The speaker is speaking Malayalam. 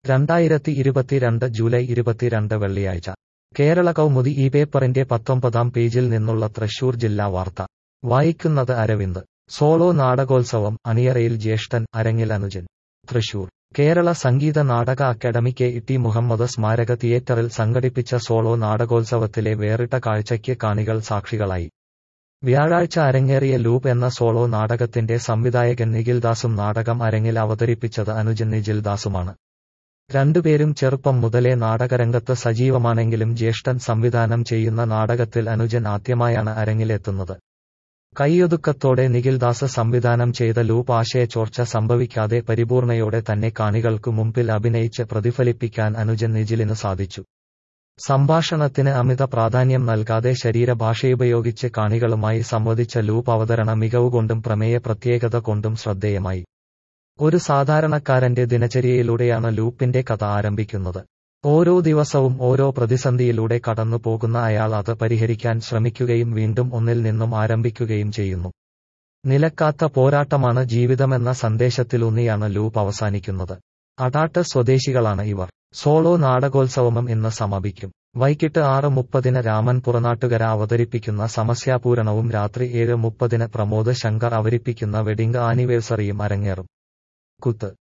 രണ്ടായിരത്തി ഇരുപത്തിരണ്ട് ജൂലൈ ഇരുപത്തിരണ്ട് വെള്ളിയാഴ്ച കേരള കൗമുദി ഈ പേപ്പറിന്റെ പത്തൊമ്പതാം പേജിൽ നിന്നുള്ള തൃശൂർ ജില്ലാ വാർത്ത വായിക്കുന്നത് അരവിന്ദ് സോളോ നാടകോത്സവം അണിയറയിൽ ജ്യേഷ്ഠൻ അരങ്ങിൽ അനുജൻ തൃശൂർ കേരള സംഗീത നാടക അക്കാദമി കെ ടി മുഹമ്മദ് സ്മാരക തിയേറ്ററിൽ സംഘടിപ്പിച്ച സോളോ നാടകോത്സവത്തിലെ വേറിട്ട കാഴ്ചയ്ക്ക് കാണികൾ സാക്ഷികളായി വ്യാഴാഴ്ച അരങ്ങേറിയ ലൂപ്പ് എന്ന സോളോ നാടകത്തിന്റെ സംവിധായകൻ നിഖിൽദാസും നാടകം അരങ്ങിൽ അവതരിപ്പിച്ചത് അനുജൻ നിഖിൽദാസുമാണ് രണ്ടുപേരും ചെറുപ്പം മുതലേ നാടകരംഗത്ത് സജീവമാണെങ്കിലും ജ്യേഷ്ഠൻ സംവിധാനം ചെയ്യുന്ന നാടകത്തിൽ അനുജൻ ആദ്യമായാണ് അരങ്ങിലെത്തുന്നത് കൈയൊതുക്കത്തോടെ നിഖിൽദാസ് സംവിധാനം ചെയ്ത ലൂപ്പ് ആശയച്ചോർച്ച സംഭവിക്കാതെ പരിപൂർണയോടെ തന്നെ കാണികൾക്കു മുമ്പിൽ അഭിനയിച്ച് പ്രതിഫലിപ്പിക്കാൻ അനുജൻ നിഖിലിന് സാധിച്ചു സംഭാഷണത്തിന് അമിത പ്രാധാന്യം നൽകാതെ ശരീരഭാഷയുപയോഗിച്ച് കാണികളുമായി സംവദിച്ച ലൂപ്പ് അവതരണ മികവുകൊണ്ടും പ്രമേയ പ്രത്യേകത കൊണ്ടും ശ്രദ്ധേയമായി ഒരു സാധാരണക്കാരന്റെ ദിനചര്യയിലൂടെയാണ് ലൂപ്പിന്റെ കഥ ആരംഭിക്കുന്നത് ഓരോ ദിവസവും ഓരോ പ്രതിസന്ധിയിലൂടെ കടന്നു പോകുന്ന അയാൾ അത് പരിഹരിക്കാൻ ശ്രമിക്കുകയും വീണ്ടും ഒന്നിൽ നിന്നും ആരംഭിക്കുകയും ചെയ്യുന്നു നിലക്കാത്ത പോരാട്ടമാണ് ജീവിതമെന്ന സന്ദേശത്തിലൂന്നിയാണ് ലൂപ്പ് അവസാനിക്കുന്നത് അടാട്ട് സ്വദേശികളാണ് ഇവർ സോളോ നാടകോത്സവം ഇന്ന് സമാപിക്കും വൈകിട്ട് ആറ് മുപ്പതിന് രാമൻ പുറനാട്ടുകര അവതരിപ്പിക്കുന്ന സമസ്യാപൂരണവും രാത്രി ഏഴ് മുപ്പതിന് പ്രമോദ് ശങ്കർ അവതരിപ്പിക്കുന്ന വെഡിംഗ് ആനിവേഴ്സറിയും അരങ്ങേറും കുത്ത്